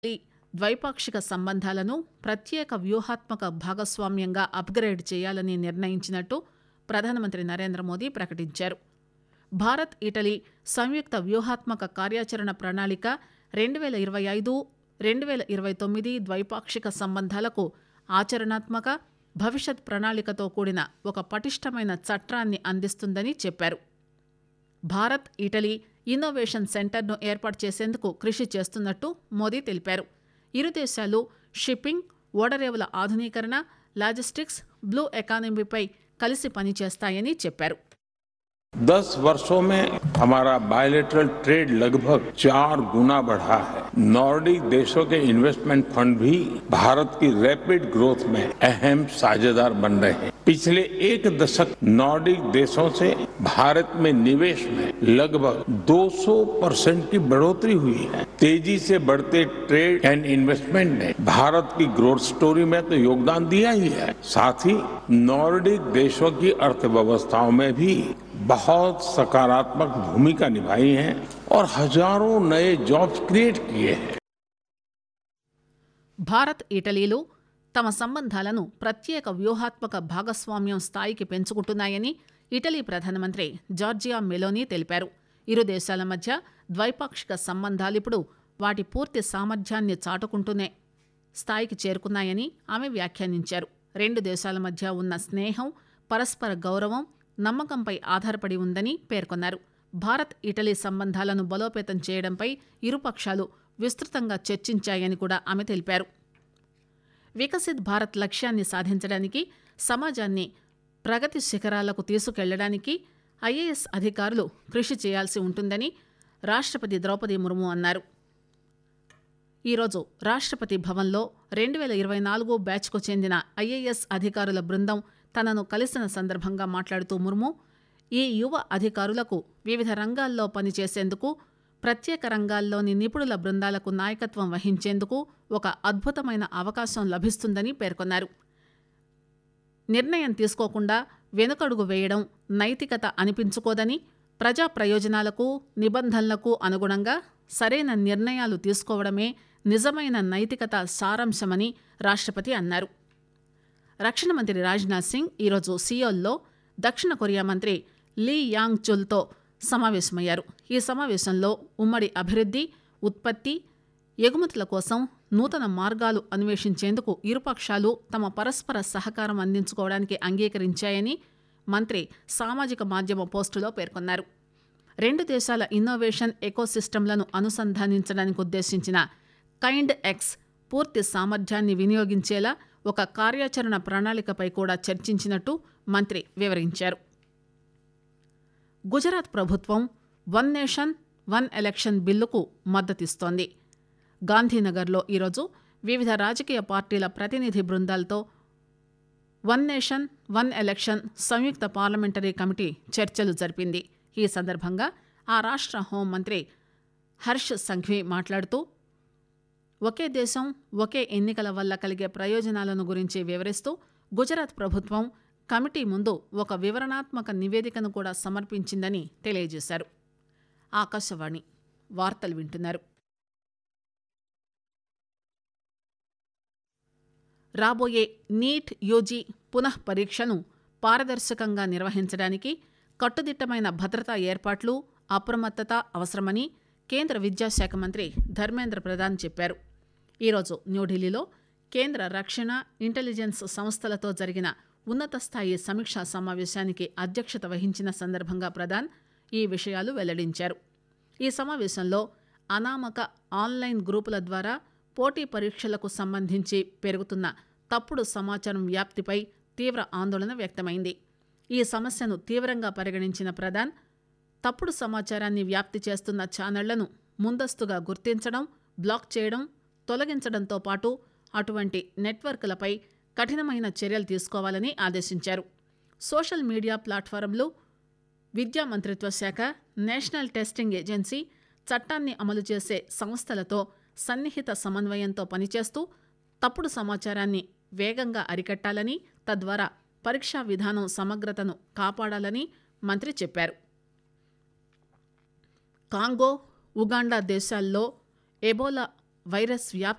ఈ ద్వైపాక్షిక సంబంధాలను ప్రత్యేక వ్యూహాత్మక భాగస్వామ్యంగా అప్గ్రేడ్ చేయాలని నిర్ణయించినట్టు ప్రధానమంత్రి నరేంద్ర మోదీ ప్రకటించారు భారత్ ఇటలీ సంయుక్త వ్యూహాత్మక కార్యాచరణ ప్రణాళిక రెండు వేల ఇరవై ఐదు రెండు వేల ఇరవై తొమ్మిది ద్వైపాక్షిక సంబంధాలకు ఆచరణాత్మక భవిష్యత్ ప్రణాళికతో కూడిన ఒక పటిష్టమైన చట్రాన్ని అందిస్తుందని చెప్పారు భారత్ ఇటలీ ఇన్నోవేషన్ సెంటర్ను ఏర్పాటు చేసేందుకు కృషి చేస్తున్నట్టు మోదీ తెలిపారు ఇరు దేశాలు షిప్పింగ్ ఓడరేవుల ఆధునీకరణ లాజిస్టిక్స్ బ్లూ ఎకానమీపై కలిసి పనిచేస్తాయని చెప్పారు दस वर्षों में हमारा बायोलेटरल ट्रेड लगभग चार गुना बढ़ा है नॉर्डिक देशों के इन्वेस्टमेंट फंड भी भारत की रैपिड ग्रोथ में अहम साझेदार बन रहे हैं पिछले एक दशक नॉर्डिक देशों से भारत में निवेश में लगभग 200 परसेंट की बढ़ोतरी हुई है तेजी से बढ़ते ट्रेड एंड इन्वेस्टमेंट ने भारत की ग्रोथ स्टोरी में तो योगदान दिया ही है साथ ही नॉर्डिक देशों की अर्थव्यवस्थाओं में भी बहुत सकारात्मक भूमिका निभाई है और हजारों नए जॉब्स क्रिएट किए हैं భారత్ ఇటలీలు తమ సంబంధాలను ప్రత్యేక వ్యూహాత్మక భాగస్వామ్యం స్థాయికి పెంచుకుంటున్నాయని ఇటలీ ప్రధానమంత్రి జార్జియా మెలోనీ తెలిపారు ఇరు దేశాల మధ్య ద్వైపాక్షిక సంబంధాలిప్పుడు వాటి పూర్తి సామర్థ్యాన్ని చాటుకుంటూనే స్థాయికి చేరుకున్నాయని ఆమె వ్యాఖ్యానించారు రెండు దేశాల మధ్య ఉన్న స్నేహం పరస్పర గౌరవం నమ్మకంపై ఆధారపడి ఉందని పేర్కొన్నారు భారత్ ఇటలీ సంబంధాలను బలోపేతం చేయడంపై ఇరుపక్షాలు విస్తృతంగా చర్చించాయని కూడా ఆమె తెలిపారు వికసిత్ భారత్ లక్ష్యాన్ని సాధించడానికి సమాజాన్ని ప్రగతి శిఖరాలకు తీసుకెళ్లడానికి ఐఏఎస్ అధికారులు కృషి చేయాల్సి ఉంటుందని రాష్ట్రపతి ద్రౌపది ముర్ము అన్నారు ఈరోజు రాష్ట్రపతి భవన్లో రెండు వేల ఇరవై నాలుగు బ్యాచ్కు చెందిన ఐఏఎస్ అధికారుల బృందం తనను కలిసిన సందర్భంగా మాట్లాడుతూ ముర్ము ఈ యువ అధికారులకు వివిధ రంగాల్లో పనిచేసేందుకు ప్రత్యేక రంగాల్లోని నిపుణుల బృందాలకు నాయకత్వం వహించేందుకు ఒక అద్భుతమైన అవకాశం లభిస్తుందని పేర్కొన్నారు నిర్ణయం తీసుకోకుండా వెనుకడుగు వేయడం నైతికత అనిపించుకోదని ప్రజా ప్రయోజనాలకు నిబంధనలకు అనుగుణంగా సరైన నిర్ణయాలు తీసుకోవడమే నిజమైన నైతికత సారాంశమని రాష్ట్రపతి అన్నారు రక్షణ మంత్రి రాజ్నాథ్ సింగ్ ఈరోజు సియోల్లో దక్షిణ కొరియా మంత్రి లీ యాంగ్ చుల్తో సమావేశమయ్యారు ఈ సమావేశంలో ఉమ్మడి అభివృద్ధి ఉత్పత్తి ఎగుమతుల కోసం నూతన మార్గాలు అన్వేషించేందుకు ఇరుపక్షాలు తమ పరస్పర సహకారం అందించుకోవడానికి అంగీకరించాయని మంత్రి సామాజిక మాధ్యమ పోస్టులో పేర్కొన్నారు రెండు దేశాల ఇన్నోవేషన్ ఎకోసిస్టమ్లను అనుసంధానించడానికి ఉద్దేశించిన కైండ్ ఎక్స్ పూర్తి సామర్థ్యాన్ని వినియోగించేలా ఒక కార్యాచరణ ప్రణాళికపై కూడా చర్చించినట్టు మంత్రి వివరించారు గుజరాత్ ప్రభుత్వం వన్ నేషన్ వన్ ఎలక్షన్ బిల్లుకు మద్దతిస్తోంది గాంధీనగర్లో ఈరోజు వివిధ రాజకీయ పార్టీల ప్రతినిధి బృందాలతో వన్ నేషన్ వన్ ఎలక్షన్ సంయుక్త పార్లమెంటరీ కమిటీ చర్చలు జరిపింది ఈ సందర్భంగా ఆ రాష్ట్ర హోంమంత్రి హర్ష్ సంఘ్వి మాట్లాడుతూ ఒకే దేశం ఒకే ఎన్నికల వల్ల కలిగే ప్రయోజనాలను గురించి వివరిస్తూ గుజరాత్ ప్రభుత్వం కమిటీ ముందు ఒక వివరణాత్మక నివేదికను కూడా సమర్పించిందని తెలియజేశారు ఆకాశవాణి వార్తలు వింటున్నారు రాబోయే నీట్ యూజీ పునః పరీక్షను పారదర్శకంగా నిర్వహించడానికి కట్టుదిట్టమైన భద్రతా ఏర్పాట్లు అప్రమత్తత అవసరమని కేంద్ర విద్యాశాఖ మంత్రి ధర్మేంద్ర ప్రధాన్ చెప్పారు ఈరోజు న్యూఢిల్లీలో కేంద్ర రక్షణ ఇంటెలిజెన్స్ సంస్థలతో జరిగిన ఉన్నత స్థాయి సమీక్షా సమావేశానికి అధ్యక్షత వహించిన సందర్భంగా ప్రధాన్ ఈ విషయాలు వెల్లడించారు ఈ సమావేశంలో అనామక ఆన్లైన్ గ్రూపుల ద్వారా పోటీ పరీక్షలకు సంబంధించి పెరుగుతున్న తప్పుడు సమాచారం వ్యాప్తిపై తీవ్ర ఆందోళన వ్యక్తమైంది ఈ సమస్యను తీవ్రంగా పరిగణించిన ప్రధాన్ తప్పుడు సమాచారాన్ని వ్యాప్తి చేస్తున్న ఛానళ్లను ముందస్తుగా గుర్తించడం బ్లాక్ చేయడం తొలగించడంతో పాటు అటువంటి నెట్వర్క్లపై కఠినమైన చర్యలు తీసుకోవాలని ఆదేశించారు సోషల్ మీడియా ప్లాట్ఫారంలు విద్యా మంత్రిత్వ శాఖ నేషనల్ టెస్టింగ్ ఏజెన్సీ చట్టాన్ని అమలు చేసే సంస్థలతో సన్నిహిత సమన్వయంతో పనిచేస్తూ తప్పుడు సమాచారాన్ని వేగంగా అరికట్టాలని తద్వారా పరీక్షా విధానం సమగ్రతను కాపాడాలని మంత్రి చెప్పారు కాంగో ఉగాండా దేశాల్లో ఎబోలా వైరస్ వ్యాప్తి